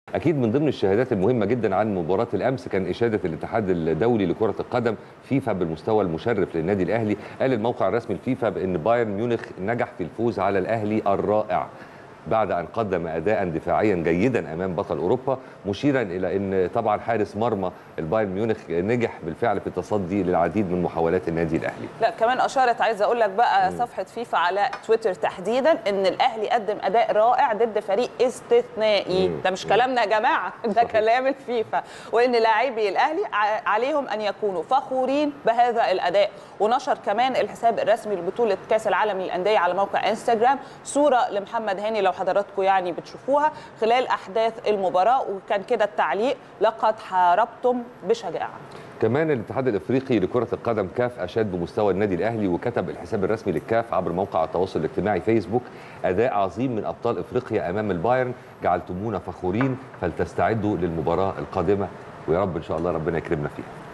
اكيد من ضمن الشهادات المهمه جدا عن مباراه الامس كان اشاده الاتحاد الدولي لكره القدم فيفا بالمستوى المشرف للنادي الاهلي قال الموقع الرسمي الفيفا بان بايرن ميونخ نجح في الفوز على الاهلي الرائع بعد ان قدم اداء دفاعيا جيدا امام بطل اوروبا مشيرا الى ان طبعا حارس مرمى البايرن ميونخ نجح بالفعل في التصدي للعديد من محاولات النادي الاهلي لا كمان اشارت عايزه اقول لك بقى صفحه فيفا على تويتر تحديدا ان الاهلي قدم اداء رائع ضد فريق استثنائي ده مش كلامنا يا جماعه ده كلام الفيفا وان لاعبي الاهلي ع- عليهم ان يكونوا فخورين بهذا الاداء ونشر كمان الحساب الرسمي لبطوله كاس العالم للانديه على موقع انستغرام صوره لمحمد هاني لو حضراتكم يعني بتشوفوها خلال احداث المباراه وكان كده التعليق لقد حاربتم بشجاعه كمان الاتحاد الافريقي لكره القدم كاف اشاد بمستوى النادي الاهلي وكتب الحساب الرسمي للكاف عبر موقع التواصل الاجتماعي فيسبوك اداء عظيم من ابطال افريقيا امام البايرن جعلتمونا فخورين فلتستعدوا للمباراه القادمه ويا رب ان شاء الله ربنا يكرمنا فيها